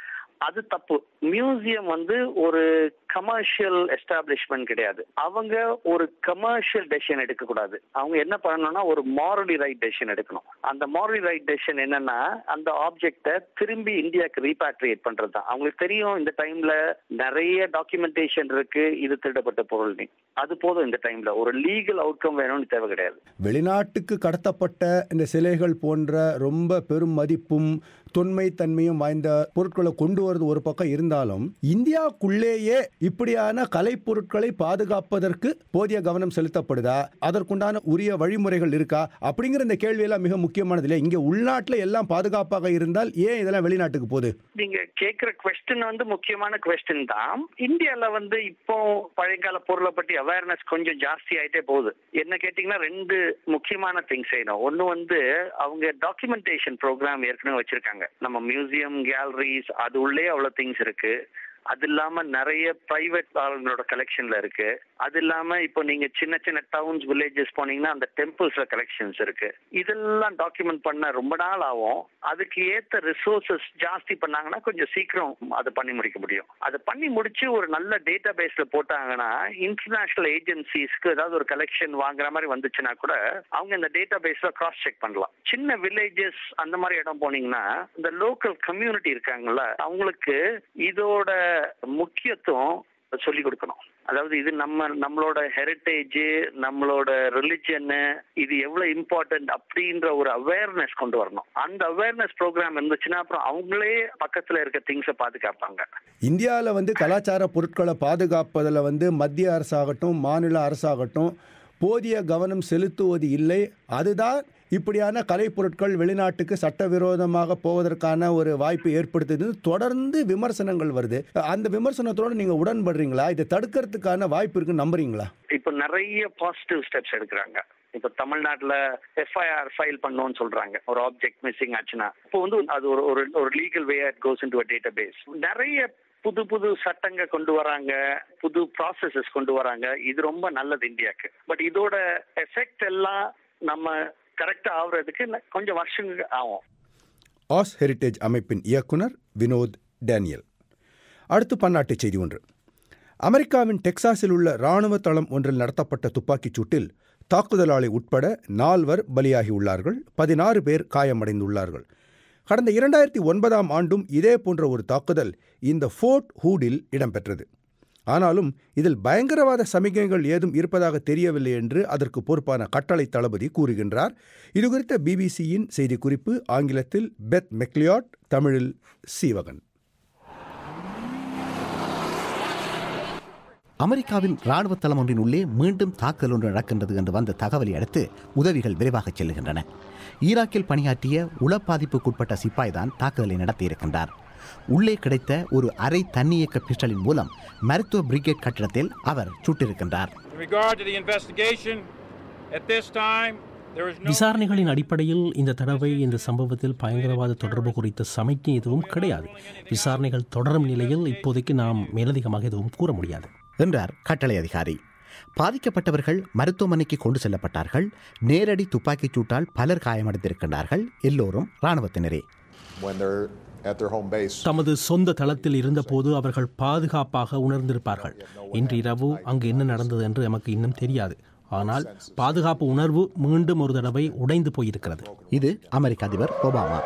S3: அது தப்பு மியூசியம் வந்து ஒரு கமர்ஷியல் எஸ்டாப்ளிஷ்மெண்ட் கிடையாது அவங்க ஒரு கமர்ஷியல் டெசிஷன் எடுக்க கூடாது அவங்க என்ன பண்ணணும்னா ஒரு மாரலி ரைட் டெசிஷன் எடுக்கணும் அந்த மாரலி ரைட் டெசிஷன் என்னன்னா அந்த ஆப்ஜெக்டை திரும்பி இந்தியாவுக்கு ரீபாட்ரியேட் பண்றது தான் அவங்களுக்கு தெரியும் இந்த டைம்ல நிறைய டாக்குமெண்டேஷன் இருக்கு இது திருடப்பட்ட பொருள் அது போதும் இந்த டைம்ல ஒரு லீகல் அவுட்கம் வேணும்னு தேவை கிடையாது
S1: வெளிநாட்டுக்கு கடத்தப்பட்ட இந்த சிலைகள் போன்ற ரொம்ப பெரும் மதிப்பும் தொன்மை தன்மையும் வாய்ந்த பொருட்களை கொண்டு வரது ஒரு பக்கம் இருந்தாலும் இந்தியாவுக்குள்ளேயே இப்படியான கலைப்பொருட்களை பாதுகாப்பதற்கு போதிய கவனம் செலுத்தப்படுதா அதற்குண்டான உரிய வழிமுறைகள் இருக்கா அப்படிங்கிற இந்த கேள்வியெல்லாம் மிக முக்கியமானது இல்லையா இங்க உள்நாட்டில் எல்லாம் பாதுகாப்பாக இருந்தால் ஏன் இதெல்லாம் வெளிநாட்டுக்கு போகுது
S3: நீங்க கேக்குற கொஸ்டின் வந்து முக்கியமான கொஸ்டின் தான் இந்தியால வந்து இப்போ பழையகால பொருளை பற்றி அவேர்னஸ் கொஞ்சம் ஜாஸ்தி ஆயிட்டே போகுது என்ன கேட்டீங்கன்னா ரெண்டு முக்கியமான திங்ஸ் செய்யணும் ஒன்னு வந்து அவங்க டாக்குமெண்டேஷன் ப்ரோக்ராம் ஏற்கனவே வச்சிருக்காங்க நம்ம மியூசியம் கேலரிஸ் அது உள்ளே அவ்வளவு திங்ஸ் இருக்கு அது இல்லாம நிறைய பிரைவேட் ஆளுங்களோட கலெக்ஷன்ல இருக்கு அது இல்லாம இப்போ நீங்க சின்ன சின்ன டவுன்ஸ் வில்லேஜஸ் போனீங்கன்னா அந்த டெம்பிள்ஸ்ல கலெக்ஷன்ஸ் இருக்கு இதெல்லாம் டாக்குமெண்ட் பண்ண ரொம்ப நாள் ஆகும் அதுக்கு ஏத்த ரிசோர்சஸ் ஜாஸ்தி பண்ணாங்கன்னா கொஞ்சம் சீக்கிரம் அதை பண்ணி முடிக்க முடியும் அதை பண்ணி முடிச்சு ஒரு நல்ல டேட்டா பேஸ்ல போட்டாங்கன்னா இன்டர்நேஷனல் ஏஜென்சிஸ்க்கு ஏதாவது ஒரு கலெக்ஷன் வாங்குற மாதிரி வந்துச்சுன்னா கூட அவங்க இந்த டேட்டா பேஸ்ல கிராஸ் செக் பண்ணலாம் சின்ன வில்லேஜஸ் அந்த மாதிரி இடம் போனீங்கன்னா இந்த லோக்கல் கம்யூனிட்டி இருக்காங்கல்ல அவங்களுக்கு இதோட முக்கியத்துவம் சொல்லி கொடுக்கணும் அதாவது இது நம்ம நம்மளோட ஹெரிட்டேஜ் நம்மளோட ரிலிஜன் இது எவ்வளவு இம்பார்ட்டன்ட் அப்படின்ற ஒரு அவேர்னஸ் கொண்டு வரணும் அந்த அவேர்னஸ் ப்ரோக்ராம் இருந்துச்சுன்னா அப்புறம் அவங்களே பக்கத்துல இருக்க திங்ஸை பாதுகாப்பாங்க
S1: இந்தியாவில் வந்து கலாச்சார பொருட்களை பாதுகாப்பதில் வந்து மத்திய அரசாகட்டும் மாநில அரசாகட்டும் போதிய கவனம் செலுத்துவது இல்லை அதுதான் இப்படியான கலைப்பொருட்கள் வெளிநாட்டுக்கு சட்டவிரோதமாக போவதற்கான ஒரு வாய்ப்பு ஏற்படுத்துது தொடர்ந்து விமர்சனங்கள் வருது அந்த விமர்சனத்தோடு நீங்க உடன்படுறீங்களா இதை தடுக்கிறதுக்கான வாய்ப்பு இருக்குன்னு நம்புறீங்களா
S3: இப்போ நிறைய பாசிட்டிவ் ஸ்டெப்ஸ் எடுக்கிறாங்க இப்ப தமிழ்நாட்டுல எஃப்ஐஆர் ஃபைல் பண்ணோம்னு சொல்றாங்க ஒரு ஆப்ஜெக்ட் மிஸ்ஸிங் ஆச்சுன்னா இப்போ வந்து அது ஒரு ஒரு ஒரு legal way it goes into database நிறைய புது புது சட்டங்க கொண்டு வராங்க புது ப்ராசஸஸ் கொண்டு வராங்க இது ரொம்ப நல்லது இந்தியாவுக்கு பட் இதோட எஃபெக்ட் எல்லாம் நம்ம கரெக்டா ஆகுறதுக்கு கொஞ்சம் வருஷங்கள் ஆகும்
S1: ஆஸ் ஹெரிட்டேஜ் அமைப்பின் இயக்குனர் வினோத் டேனியல் அடுத்து பன்னாட்டு செய்தி ஒன்று அமெரிக்காவின் டெக்சாஸில் உள்ள இராணுவ தளம் ஒன்றில் நடத்தப்பட்ட துப்பாக்கிச் சூட்டில் தாக்குதலாளி உட்பட நால்வர் பலியாகியுள்ளார்கள் பதினாறு பேர் காயமடைந்துள்ளார்கள் கடந்த இரண்டாயிரத்தி ஒன்பதாம் ஆண்டும் இதே போன்ற ஒரு தாக்குதல் இந்த ஃபோர்ட் ஹூடில் இடம்பெற்றது ஆனாலும் இதில் பயங்கரவாத சமிகைகள் ஏதும் இருப்பதாக தெரியவில்லை என்று அதற்கு பொறுப்பான கட்டளை தளபதி கூறுகின்றார் இதுகுறித்த பிபிசியின் செய்திக்குறிப்பு ஆங்கிலத்தில் பெத் மெக்லியாட் தமிழில் சீவகன்
S5: அமெரிக்காவின் ராணுவ தளம் ஒன்றின் உள்ளே மீண்டும் தாக்குதல் ஒன்று நடக்கின்றது என்று வந்த தகவலை அடுத்து உதவிகள் விரைவாக செல்லுகின்றன ஈராக்கில் பணியாற்றிய உளப்பாதிப்புக்குட்பட்ட சிப்பாய் தான் தாக்குதலை நடத்தியிருக்கின்றார் உள்ளே கிடைத்த ஒரு அரை தன்னியக்க பிஸ்டலின் மூலம் மருத்துவ பிரிகேட் கட்டிடத்தில் அவர் சுட்டிருக்கின்றார்
S4: விசாரணைகளின் அடிப்படையில் இந்த தடவை இந்த சம்பவத்தில் பயங்கரவாத தொடர்பு குறித்த சமைக்கு எதுவும் கிடையாது விசாரணைகள் தொடரும் நிலையில் இப்போதைக்கு நாம் மேலதிகமாக எதுவும் கூற முடியாது
S5: என்றார் கட்டளை அதிகாரி பாதிக்கப்பட்டவர்கள் மருத்துவமனைக்கு கொண்டு செல்லப்பட்டார்கள் நேரடி துப்பாக்கிச் சூட்டால் பலர் காயமடைந்திருக்கின்றார்கள் எல்லோரும் இராணுவத்தினரே
S4: தமது சொந்த தளத்தில் இருந்தபோது அவர்கள் பாதுகாப்பாக உணர்ந்திருப்பார்கள் இன்று இரவு அங்கு என்ன நடந்தது என்று எமக்கு இன்னும் தெரியாது ஆனால் பாதுகாப்பு உணர்வு மீண்டும் ஒரு தடவை உடைந்து போயிருக்கிறது
S5: இது அமெரிக்க அதிபர் ஒபாமா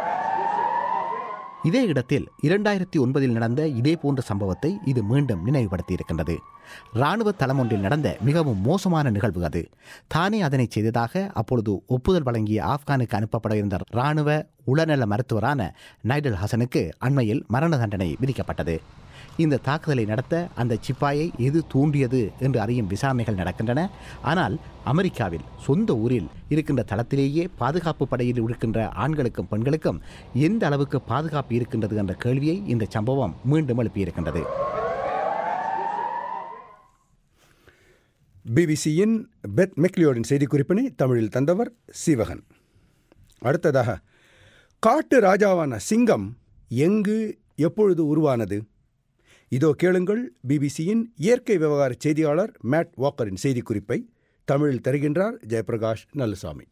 S5: இதே இடத்தில் இரண்டாயிரத்தி ஒன்பதில் நடந்த இதே போன்ற சம்பவத்தை இது மீண்டும் நினைவுபடுத்தியிருக்கின்றது இராணுவ தளம் ஒன்றில் நடந்த மிகவும் மோசமான நிகழ்வு அது தானே அதனை செய்ததாக அப்பொழுது ஒப்புதல் வழங்கிய ஆப்கானுக்கு அனுப்பப்பட இருந்த இராணுவ உளநல மருத்துவரான நைடல் ஹசனுக்கு அண்மையில் மரண தண்டனை விதிக்கப்பட்டது இந்த தாக்குதலை நடத்த அந்த சிப்பாயை எது தூண்டியது என்று அறியும் விசாரணைகள் நடக்கின்றன ஆனால் அமெரிக்காவில் சொந்த ஊரில் இருக்கின்ற தளத்திலேயே பாதுகாப்பு படையில் இருக்கின்ற ஆண்களுக்கும் பெண்களுக்கும் எந்த அளவுக்கு பாதுகாப்பு இருக்கின்றது என்ற கேள்வியை இந்த சம்பவம் மீண்டும் எழுப்பியிருக்கின்றது
S1: பிபிசியின் பெத் மெக்லியோடின் செய்திக்குறிப்பினை தமிழில் தந்தவர் சிவகன் அடுத்ததாக காட்டு ராஜாவான சிங்கம் எங்கு எப்பொழுது உருவானது இதோ கேளுங்கள் பிபிசியின் இயற்கை விவகார செய்தியாளர் மேட் வாக்கரின் செய்திக்குறிப்பை தமிழில் தருகின்றார் ஜெயபிரகாஷ் நல்லுசாமி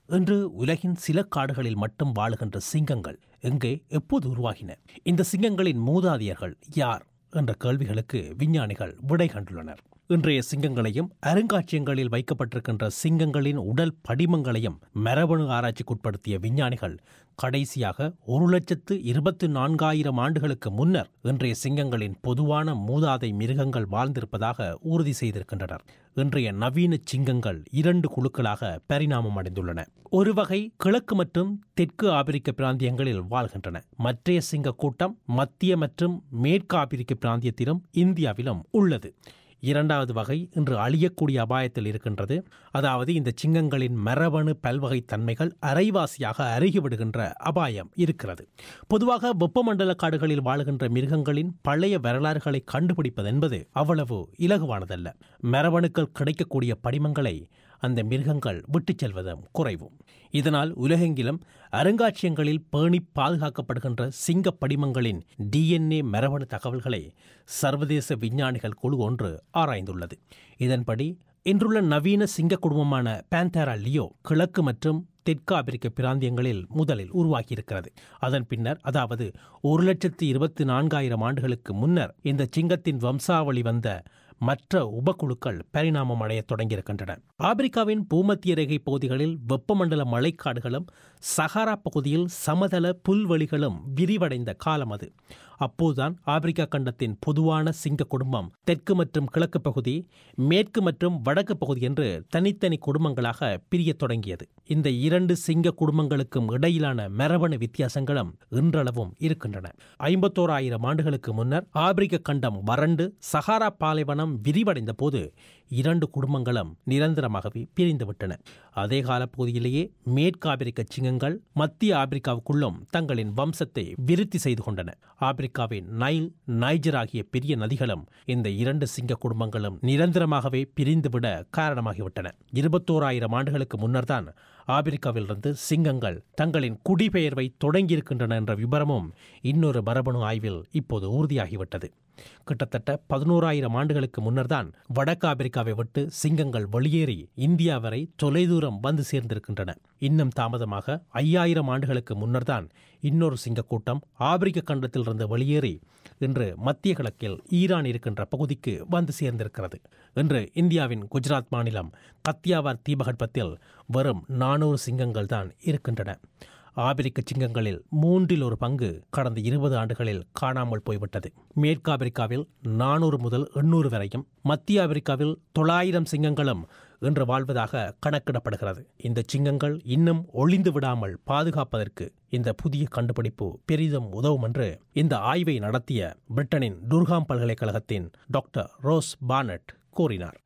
S4: இன்று உலகின் சில காடுகளில் மட்டும் வாழுகின்ற சிங்கங்கள் எங்கே எப்போது உருவாகின இந்த சிங்கங்களின் மூதாதையர்கள் யார் என்ற கேள்விகளுக்கு விஞ்ஞானிகள் விடை கண்டுள்ளனர் இன்றைய சிங்கங்களையும் அருங்காட்சியகங்களில் வைக்கப்பட்டிருக்கின்ற சிங்கங்களின் உடல் படிமங்களையும் மரபணு ஆராய்ச்சிக்குட்படுத்திய விஞ்ஞானிகள் கடைசியாக ஒரு லட்சத்து இருபத்தி நான்காயிரம் ஆண்டுகளுக்கு முன்னர் இன்றைய சிங்கங்களின் பொதுவான மூதாதை மிருகங்கள் வாழ்ந்திருப்பதாக உறுதி செய்திருக்கின்றனர் இன்றைய நவீன சிங்கங்கள் இரண்டு குழுக்களாக பரிணாமம் அடைந்துள்ளன ஒரு வகை கிழக்கு மற்றும் தெற்கு ஆப்பிரிக்க பிராந்தியங்களில் வாழ்கின்றன மற்றைய சிங்க கூட்டம் மத்திய மற்றும் மேற்கு ஆப்பிரிக்க பிராந்தியத்திலும் இந்தியாவிலும் உள்ளது இரண்டாவது வகை இன்று அழியக்கூடிய அபாயத்தில் இருக்கின்றது அதாவது இந்த சிங்கங்களின் மரபணு பல்வகை தன்மைகள் அரைவாசியாக அருகிவிடுகின்ற அபாயம் இருக்கிறது பொதுவாக வெப்பமண்டல காடுகளில் வாழுகின்ற மிருகங்களின் பழைய வரலாறுகளை கண்டுபிடிப்பது என்பது அவ்வளவு இலகுவானதல்ல மரபணுக்கள் கிடைக்கக்கூடிய படிமங்களை அந்த மிருகங்கள் விட்டுச் செல்வதும் குறைவும் இதனால் உலகெங்கிலும் அருங்காட்சியகங்களில் பேணி பாதுகாக்கப்படுகின்ற சிங்க படிமங்களின் டிஎன்ஏ மரபணு தகவல்களை சர்வதேச விஞ்ஞானிகள் குழு ஒன்று ஆராய்ந்துள்ளது இதன்படி இன்றுள்ள நவீன சிங்க குடும்பமான பேந்தேரா லியோ கிழக்கு மற்றும் தெற்கு ஆப்பிரிக்க பிராந்தியங்களில் முதலில் உருவாகியிருக்கிறது அதன் பின்னர் அதாவது ஒரு லட்சத்து இருபத்தி நான்காயிரம் ஆண்டுகளுக்கு முன்னர் இந்த சிங்கத்தின் வம்சாவளி வந்த மற்ற உபக்குழுக்கள் பரிணாமம் அடையத் தொடங்கியிருக்கின்றன ஆப்பிரிக்காவின் பூமத்திய ரேகை பகுதிகளில் வெப்பமண்டல மழைக்காடுகளும் சஹாரா பகுதியில் சமதள புல்வெளிகளும் விரிவடைந்த காலம் அது அப்போதுதான் ஆப்பிரிக்கா கண்டத்தின் பொதுவான சிங்க குடும்பம் தெற்கு மற்றும் கிழக்கு பகுதி மேற்கு மற்றும் வடக்கு பகுதி என்று தனித்தனி குடும்பங்களாக பிரியத் தொடங்கியது இந்த இரண்டு சிங்க குடும்பங்களுக்கும் இடையிலான மரபணு வித்தியாசங்களும் இன்றளவும் இருக்கின்றன ஐம்பத்தோராயிரம் ஆண்டுகளுக்கு முன்னர் ஆப்பிரிக்க கண்டம் வறண்டு சஹாரா பாலைவனம் விரிவடைந்த போது இரண்டு குடும்பங்களும் நிரந்தரமாகவே பிரிந்துவிட்டன அதே கால பகுதியிலேயே மேற்கு ஆப்பிரிக்க சிங்கங்கள் மத்திய ஆப்பிரிக்காவுக்குள்ளும் தங்களின் வம்சத்தை விருத்தி செய்து கொண்டன ஆப்பிரிக்காவின் நைல் நைஜர் ஆகிய பெரிய நதிகளும் இந்த இரண்டு சிங்க குடும்பங்களும் நிரந்தரமாகவே பிரிந்துவிட காரணமாகிவிட்டன இருபத்தோராயிரம் ஆண்டுகளுக்கு முன்னர்தான் ஆப்பிரிக்காவிலிருந்து சிங்கங்கள் தங்களின் குடிபெயர்வை தொடங்கியிருக்கின்றன என்ற விபரமும் இன்னொரு மரபணு ஆய்வில் இப்போது உறுதியாகிவிட்டது கிட்டத்தட்ட பதினோராயிரம் ஆண்டுகளுக்கு முன்னர்தான் வடக்கு ஆப்பிரிக்காவை விட்டு சிங்கங்கள் வெளியேறி இந்தியா வரை தொலைதூரம் வந்து சேர்ந்திருக்கின்றன இன்னும் தாமதமாக ஐயாயிரம் ஆண்டுகளுக்கு முன்னர்தான் இன்னொரு சிங்க கூட்டம் ஆப்பிரிக்க கண்டத்திலிருந்து வெளியேறி இன்று மத்திய கிழக்கில் ஈரான் இருக்கின்ற பகுதிக்கு வந்து சேர்ந்திருக்கிறது இன்று இந்தியாவின் குஜராத் மாநிலம் கத்தியாவார் தீபகற்பத்தில் வெறும் நானூறு சிங்கங்கள் தான் இருக்கின்றன ஆப்பிரிக்க சிங்கங்களில் மூன்றில் ஒரு பங்கு கடந்த இருபது ஆண்டுகளில் காணாமல் போய்விட்டது மேற்கு ஆப்பிரிக்காவில் நானூறு முதல் எண்ணூறு வரையும் மத்திய ஆப்பிரிக்காவில் தொள்ளாயிரம் சிங்கங்களும் இன்று வாழ்வதாக கணக்கிடப்படுகிறது இந்த சிங்கங்கள் இன்னும் ஒளிந்து விடாமல் பாதுகாப்பதற்கு இந்த புதிய கண்டுபிடிப்பு பெரிதும் உதவும் என்று இந்த ஆய்வை நடத்திய பிரிட்டனின் துர்காம் பல்கலைக்கழகத்தின் டாக்டர் ரோஸ் பானட் கூறினார்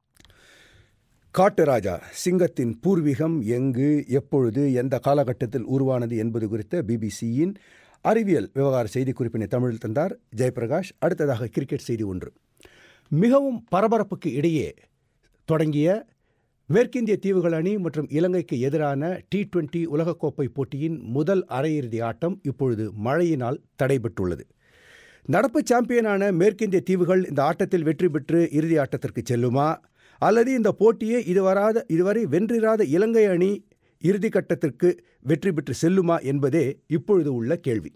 S1: காட்டுராஜா சிங்கத்தின் பூர்வீகம் எங்கு எப்பொழுது எந்த காலகட்டத்தில் உருவானது என்பது குறித்த பிபிசியின் அறிவியல் விவகார செய்திக்குறிப்பினை தமிழில் தந்தார் ஜெயபிரகாஷ் அடுத்ததாக கிரிக்கெட் செய்தி ஒன்று மிகவும் பரபரப்புக்கு இடையே தொடங்கிய மேற்கிந்திய தீவுகள் அணி மற்றும் இலங்கைக்கு எதிரான டி டுவெண்டி உலகக்கோப்பை போட்டியின் முதல் அரையிறுதி ஆட்டம் இப்பொழுது மழையினால் தடைபட்டுள்ளது நடப்பு சாம்பியனான மேற்கிந்திய தீவுகள் இந்த ஆட்டத்தில் வெற்றி பெற்று இறுதி ஆட்டத்திற்கு செல்லுமா அல்லது இந்த போட்டியை இதுவராத இதுவரை வென்றிராத இலங்கை அணி இறுதி கட்டத்திற்கு வெற்றி பெற்று செல்லுமா என்பதே இப்பொழுது உள்ள கேள்வி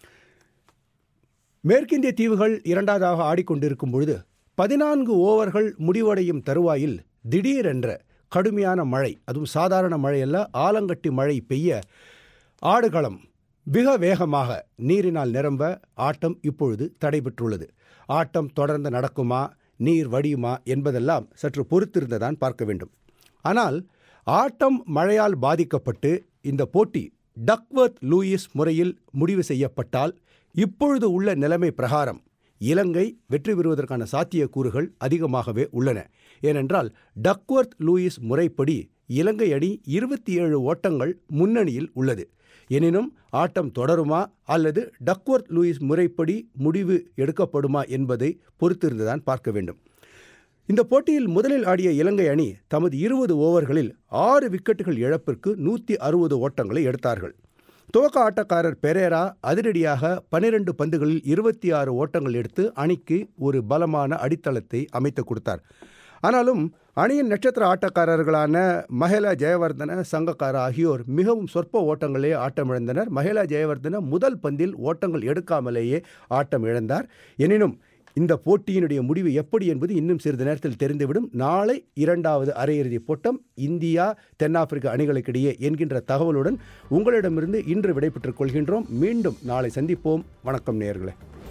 S1: மேற்கிந்திய தீவுகள் இரண்டாவதாக ஆடிக்கொண்டிருக்கும் பொழுது பதினான்கு ஓவர்கள் முடிவடையும் தருவாயில் திடீரென்ற கடுமையான மழை அதுவும் சாதாரண மழையல்ல ஆலங்கட்டி மழை பெய்ய ஆடுகளம் மிக வேகமாக நீரினால் நிரம்ப ஆட்டம் இப்பொழுது தடைபெற்றுள்ளது ஆட்டம் தொடர்ந்து நடக்குமா நீர் வடியுமா என்பதெல்லாம் சற்று பொறுத்திருந்ததான் பார்க்க வேண்டும் ஆனால் ஆட்டம் மழையால் பாதிக்கப்பட்டு இந்த போட்டி டக்வர்த் லூயிஸ் முறையில் முடிவு செய்யப்பட்டால் இப்பொழுது உள்ள நிலைமை பிரகாரம் இலங்கை வெற்றி பெறுவதற்கான சாத்தியக்கூறுகள் அதிகமாகவே உள்ளன ஏனென்றால் டக்வர்த் லூயிஸ் முறைப்படி இலங்கை அணி இருபத்தி ஏழு ஓட்டங்கள் முன்னணியில் உள்ளது எனினும் ஆட்டம் தொடருமா அல்லது டக்வர்த் லூயிஸ் முறைப்படி முடிவு எடுக்கப்படுமா என்பதை பொறுத்திருந்துதான் பார்க்க வேண்டும் இந்த போட்டியில் முதலில் ஆடிய இலங்கை அணி தமது இருபது ஓவர்களில் ஆறு விக்கெட்டுகள் இழப்பிற்கு நூற்றி அறுபது ஓட்டங்களை எடுத்தார்கள் துவக்க ஆட்டக்காரர் பெரேரா அதிரடியாக பனிரெண்டு பந்துகளில் இருபத்தி ஆறு ஓட்டங்கள் எடுத்து அணிக்கு ஒரு பலமான அடித்தளத்தை அமைத்து கொடுத்தார் ஆனாலும் அணியின் நட்சத்திர ஆட்டக்காரர்களான மஹேலா ஜெயவர்தன சங்கக்கார ஆகியோர் மிகவும் சொற்ப ஓட்டங்களே ஆட்டமிழந்தனர் மஹேலா ஜெயவர்தன முதல் பந்தில் ஓட்டங்கள் எடுக்காமலேயே ஆட்டம் இழந்தார் எனினும் இந்த போட்டியினுடைய முடிவு எப்படி என்பது இன்னும் சிறிது நேரத்தில் தெரிந்துவிடும் நாளை இரண்டாவது அரையிறுதிப் போட்டம் இந்தியா தென்னாப்பிரிக்க அணிகளுக்கிடையே என்கின்ற தகவலுடன் உங்களிடமிருந்து இன்று விடைபெற்றுக் கொள்கின்றோம் மீண்டும் நாளை சந்திப்போம் வணக்கம் நேயர்களே